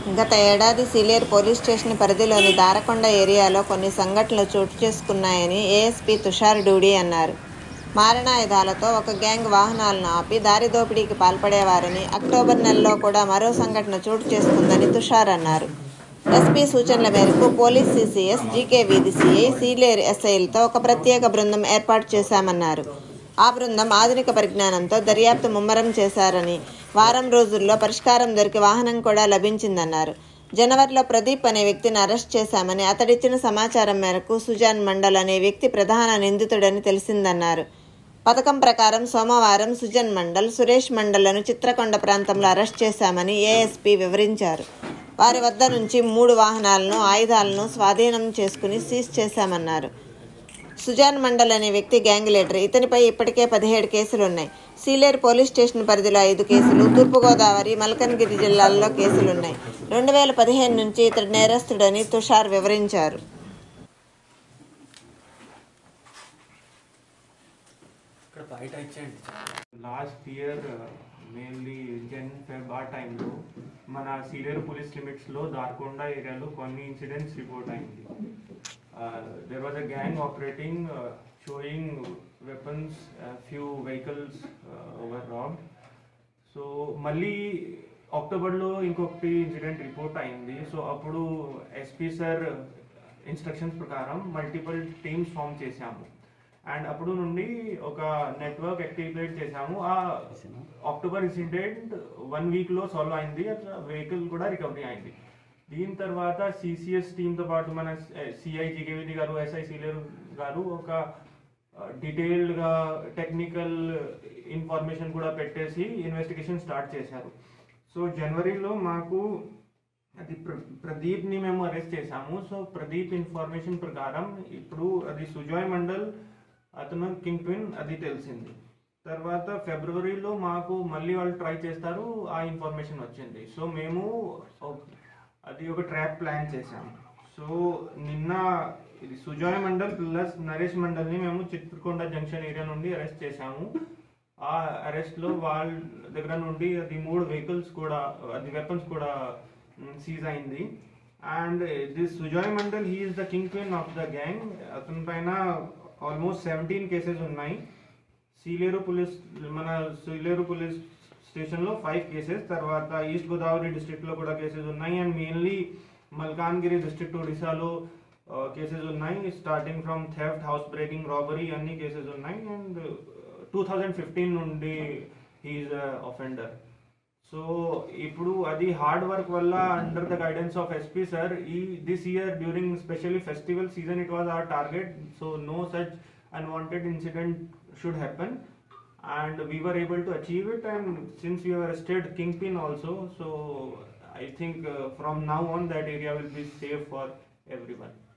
గత ఏడాది Sileru police station పరిధిలోని దారకొండ ఏరియాలో కొన్ని సంఘటనలు చోటు చేసుకున్నాయని ఏఎస్పీ తుషార్ డూడి అన్నారు మారణాయుధాలతో ఒక గ్యాంగ్ వాహనాలను ఆపి దారి దోపిడీకి పాల్పడేవారని అక్టోబర్ నెలలో కూడా మరో సంఘటన చోటు చేసుకుందని తుషార్ అన్నారు ఎస్పీ సూచనల మేరకు police CCS GK Veedhi CI Sileru ఎస్ఐలతో ఒక ప్రత్యేక బృందం ఏర్పాటు చేశామన్నారు ఆ బృందం ఆధునిక పరిజ్ఞానంతో దర్యాప్తు ముమ్మరం చేశారని వారం రోజుల్లో పరిష్కారం దొరికి వాహనం కూడా లభించిందన్నారు జనవరిలో ప్రదీప్ అనే వ్యక్తిని అరెస్ట్ చేశామని అతడిచ్చిన సమాచారం మేరకు సుజాన్ మండల్ అనే వ్యక్తి ప్రధాన నిందితుడని తెలిసిందన్నారు పథకం ప్రకారం సోమవారం సుజన్ మండల్ సురేష్ మండళ్లను చిత్రకొండ ప్రాంతంలో అరెస్ట్ చేశామని ఏఎస్పీ వివరించారు వారి వద్ద నుంచి మూడు వాహనాలను ఆయుధాలను స్వాధీనం చేసుకుని సీజ్ చేశామన్నారు సుజాన్ మండల్ అనే వ్యక్తి గ్యాంగ్ లీడర్ ఇతనిపై ఇప్పటికే పదిహేడు కేసులున్నాయి సీలేరు పోలీస్ స్టేషన్ పరిధిలో ఐదు కేసులు తూర్పుగోదావరి మల్కన్గిరి జిల్లాల్లో కేసులున్నాయి రెండు వేల పదిహేను నుంచి ఇతడు నేరస్తుడని తుషార్ వివరించారు ఇక్కడ బయట ఇచ్చేయండి last year mainly Jan Feb ఆ టైంలో మన సీనియర్ పోలీస్ లిమిట్స్లో దార్కొండ ఏరియాలో కొన్ని ఇన్సిడెంట్స్ రిపోర్ట్ అయింది there was a gang operating showing weapons few vehicles over road so మళ్ళీ అక్టోబర్లో ఇంకొకటి ఇన్సిడెంట్ రిపోర్ట్ అయింది సో అప్పుడు ఎస్పీ సార్ ఇన్స్ట్రక్షన్స్ ప్రకారం మల్టిపుల్ టీమ్స్ ఫామ్ చేశాము అండ్ అప్పుడు నుండి ఒక నెట్వర్క్ యాక్టివేట్ చేశాము ఆ అక్టోబర్ ఇన్సిడెంట్ వన్ వీక్లో సాల్వ్ అయింది అట్లా వెహికల్ కూడా రికవరీ అయింది దీని తర్వాత సిసిఎస్ టీంతో పాటు మన సిఐ జిగేవిది గారు ఎస్ఐ సీలియర్ గారు ఒక డీటెయిల్డ్గా టెక్నికల్ ఇన్ఫర్మేషన్ కూడా పెట్టేసి ఇన్వెస్టిగేషన్ స్టార్ట్ చేశారు సో జనవరిలో మాకు అది ప్ర- ప్రదీప్ని మేము అరెస్ట్ చేశాము సో ప్రదీప్ ఇన్ఫర్మేషన్ ప్రకారం ఇప్పుడు అది సుజాయ్ మండల్ అతను కింగ్ పిన్ అది తెలిసింది తర్వాత ఫిబ్రవరిలో మాకు మళ్ళీ వాళ్ళు ట్రై చేస్తారు ఆ ఇన్ఫర్మేషన్ వచ్చింది సో మేము ఒక- అది ఒక ట్రాప్ ప్లాన్ చేశాము సో నిన్న ఇది సుజాయ్ మండల్ ప్లస్ నరేష్ మండల్ని మేము చిత్రకొండ జంక్షన్ ఏరియా నుండి అరెస్ట్ చేశాము ఆ అరెస్ట్ లో వాళ్ళ దగ్గర నుండి అది మూడు వెహికల్స్ కూడా అది వెపన్స్ కూడా సీజ్ అయింది and this Sujay Mandal he is the kingpin of the gang అతని పైన ఆల్మోస్ట్ సెవెంటీన్ కేసెస్ ఉన్నాయి సీలేరు పోలీస్ మన సీలేరు పోలీస్ స్టేషన్లో ఫైవ్ కేసెస్ తర్వాత ఈస్ట్ గోదావరి డిస్ట్రిక్ట్లో కూడా కేసెస్ ఉన్నాయి అండ్ మెయిన్లీ మల్కాన్గిరి డిస్ట్రిక్ట్ ఒడిశాలో కేసెస్ ఉన్నాయి starting from theft house breaking robbery అన్ని కేసెస్ ఉన్నాయి అండ్ టూ థౌజండ్ ఫిఫ్టీన్ నుండి హీఈస్ అఫెండర్ సో ఇప్పుడు అది హార్డ్ వర్క్ వల్ల under the guidance of SP sir ఈ this year during specially festival season it was our target so no such unwanted incident should happen and we were able to achieve it and since we have arrested kingpin also so i think uh, from now on that area will be safe for everyone